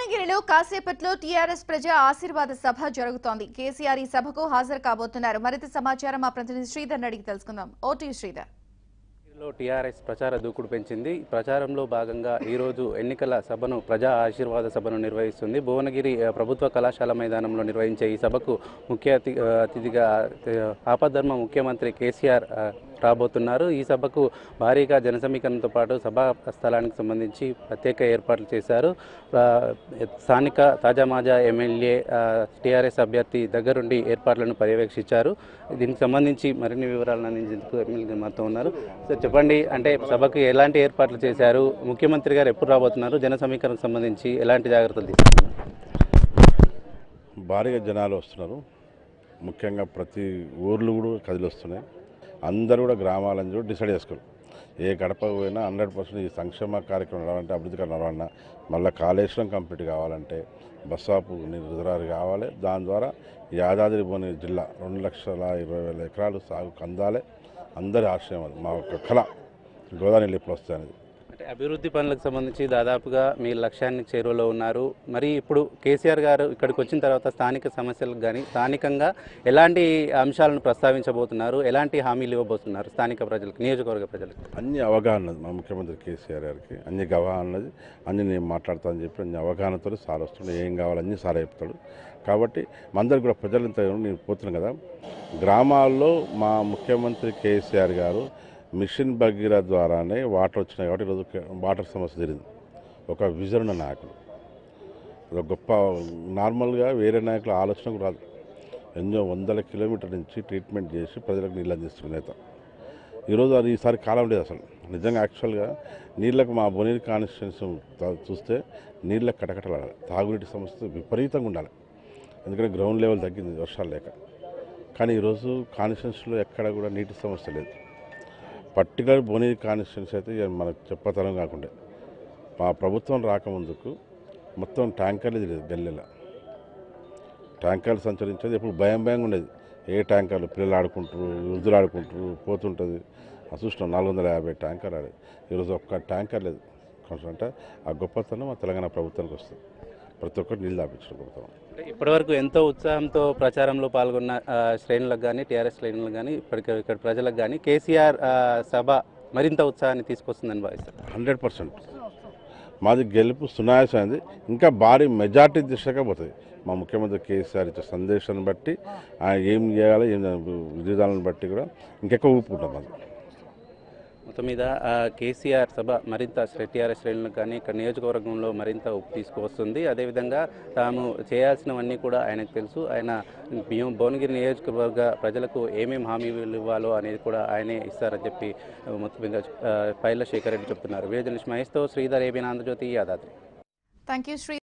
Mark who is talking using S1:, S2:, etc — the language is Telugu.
S1: భువనగిరిలో కాసేపట్లో టీఆర్ఎస్ ప్రజా ఆశీర్వాద సభ జరుగుతోంది కేసీఆర్ ఈ సభకు హాజరు కాబోతున్నారు మరింత సమాచారం మా ప్రతినిధి శ్రీధర్ అడిగి తెలుసుకుందాం ఓటీ శ్రీధర్
S2: లో టీఆర్ఎస్ ప్రచార దూకుడు పెంచింది ఈ ప్రచారంలో భాగంగా ఈరోజు ఎన్నికల సభను ప్రజా ఆశీర్వాద సభను నిర్వహిస్తుంది భువనగిరి ఆ, ప్రభుత్వ కళాశాల మైదానంలో నిర్వహించే ఈ సభకు ముఖ్య అతి ఆ, అతిథిగా ఆ, ఆపద్ధర్మ ముఖ్యమంత్రి కేసీఆర్ ఆ, రాబోతున్నారు ఈ సభకు భారీగా జన సమీకరణతో పాటు సభా స్థలానికి సంబంధించి ప్రత్యేక ఏర్పాట్లు చేశారు ఆ, స్థానిక తాజామాజా ఎమ్మెల్యే ఆ, టీఆర్ఎస్ అభ్యర్థి దగ్గరుండి ఏర్పాట్లను పర్యవేక్షించారు దీనికి సంబంధించి మరిన్ని వివరాలను అందించేందుకు ఎమ్మెల్యే మాతో ఉన్నారు సార్ చెప్పండి అంటే సభకు ఎలాంటి ఏర్పాట్లు చేశారు ముఖ్యమంత్రి గారు ఎప్పుడు రాబోతున్నారు జన సమీకరణకు సంబంధించి ఎలాంటి జాగ్రత్తలు తీసుకున్నారు
S3: భారీగా జనాలు వస్తున్నారు ముఖ్యంగా ప్రతి ఊర్లు కూడా కదిలి వస్తున్నాయి అందరూ కూడా గ్రామాలను కూడా డిసైడ్ చేసుకోరు ఏ గడప పోయినా హండ్రెడ్ పర్సెంట్ ఈ సంక్షేమ కార్యక్రమం నడవాలంటే అభివృద్ధి కార్యక్రమం నడవాలన్నా మళ్ళీ కాళేశ్వరం కంప్లీట్ కావాలంటే బస్ స్టాప్ రిజర్వాయర్ కావాలి దాని ద్వారా ఈ యాదాద్రి భువనగిరి జిల్లా రెండు లక్షల ఇరవై వేల ఎకరాలు సాగుకు అందాలి అందరి ఆశయం అది మా యొక్క కళ గోదావరి నీళ్ళు ఎప్పుడు వస్తాయి అనేది
S2: అంటే అభివృద్ధి పనులకు సంబంధించి దాదాపుగా మీ లక్ష్యానికి చేరువలో ఉన్నారు మరి ఇప్పుడు కేసీఆర్ గారు ఇక్కడికి వచ్చిన తర్వాత స్థానిక సమస్యలకు కానీ స్థానికంగా ఎలాంటి అంశాలను ప్రస్తావించబోతున్నారు ఎలాంటి హామీలు ఇవ్వబోతున్నారు స్థానిక ప్రజలకు నియోజకవర్గ ప్రజలకు
S3: అన్ని అవగాహన ఉన్నది మా ముఖ్యమంత్రి కేసీఆర్ గారికి అన్ని అవగాహన ఉన్నది అన్ని నేను మాట్లాడతానని చెప్పి అన్ని అవగాహనతో సార్ వస్తుండే ఏం కావాలి అన్ని సార్ చెప్తాడు కాబట్టి మా అందరికి కూడా ప్రజలంతా నేను పోతున్నాను కదా గ్రామాల్లో మా ముఖ్యమంత్రి కేసీఆర్ గారు మిషన్ భగీర ద్వారానే వాటర్ వచ్చినాయి కాబట్టి ఈరోజు వాటర్ సమస్య జరిగింది ఒక విజన్ ఉన్న నాయకులు ఒక గొప్ప నార్మల్గా వేరే నాయకుల ఆలోచన కూడా రాదు ఎన్నో వందల కిలోమీటర్ నుంచి ట్రీట్మెంట్ చేసి ప్రజలకు నీళ్ళు అందిస్తున్న నేత ఈరోజు అది ఈసారి కాలం లేదు అసలు నిజంగా యాక్చువల్గా నీళ్ళకు మా బొనీర్ కాన్స్టిట్యూన్స్ చూస్తే నీళ్ళకి కటకటలాడాలి తాగునీటి సమస్య విపరీతంగా ఉండాలి ఎందుకంటే గ్రౌండ్ లెవెల్ తగ్గింది వర్షాలు లేక కానీ ఈరోజు కాన్స్టిట్యూన్స్లో ఎక్కడ కూడా నీటి సమస్య లేదు పర్టికులర్ బొనీర్ కాన్స్టిట్యూన్స్ అయితే ఇక మనకు చెప్పతరం కాకుండా మా ప్రభుత్వం రాకముందుకు మొత్తం ట్యాంకర్లు తిరిగేది గల్లెల ట్యాంకర్లు సంచరించేది ఎప్పుడు భయం భయంగా ఉండేది ఏ ట్యాంకర్లు పిల్లలు ఆడుకుంటారు వృద్ధులు ఆడుకుంటారు పోతుంటుంది ఆ చూసినాం నాలుగు వందల యాభై ట్యాంకర్ ఆడేది ఈరోజు ఒక్క ట్యాంకర్ లేదు కొంచెం అంటే ఆ గొప్పతనం మా తెలంగాణ ప్రభుత్వానికి వస్తుంది ప్రతి ఒక్కరు నీళ్ళు తాపించడం ప్రభుత్వం
S2: అంటే ఇప్పటివరకు ఎంతో ఉత్సాహంతో ప్రచారంలో పాల్గొన్న ఆ, శ్రేణులకు కానీ టీఆర్ఎస్ శ్రేణులకు కానీ ఇప్పటికి ఇక్కడ ప్రజలకు కానీ కేసీఆర్ ఆ, సభ మరింత ఉత్సాహాన్ని తీసుకొస్తుందని భావిస్తారు
S3: హండ్రెడ్ పర్సెంట్ మాది గెలుపు సునాయాసమైంది ఇంకా భారీ మెజార్టీ దిశగా పోతుంది మా ముఖ్యమంత్రి కేసీఆర్ ఇచ్చే సందేశాన్ని బట్టి ఆయన ఏం చేయాలి ఏం విధానాలను బట్టి కూడా ఇంకెక్కువ ఊపుకుంటాం మాది
S2: మొత్తం మీద ఆ, కేసీఆర్ సభ మరింత శ్రే- టీఆర్ఎస్ శ్రేణులకు కానీ ఇక్కడ నియోజకవర్గంలో మరింత ఊపు తీసుకువస్తుంది అదేవిధంగా తాము చేయాల్సినవన్నీ కూడా ఆయనకు తెలుసు ఆయన బియ్యం భువనగిరి నియోజకవర్గ ప్రజలకు ఏమేమి హామీలు ఇవ్వాలో అనేది కూడా ఆయనే ఇస్తారని చెప్పి ఆ, మొత్తం మీద ఆ, పైల శేఖర్ రెడ్డి చెప్తున్నారు వీడియో జర్నలిస్ట్ మహేష్తో Sridhar AB Andhrajyothy Yadadri
S1: thank you Shri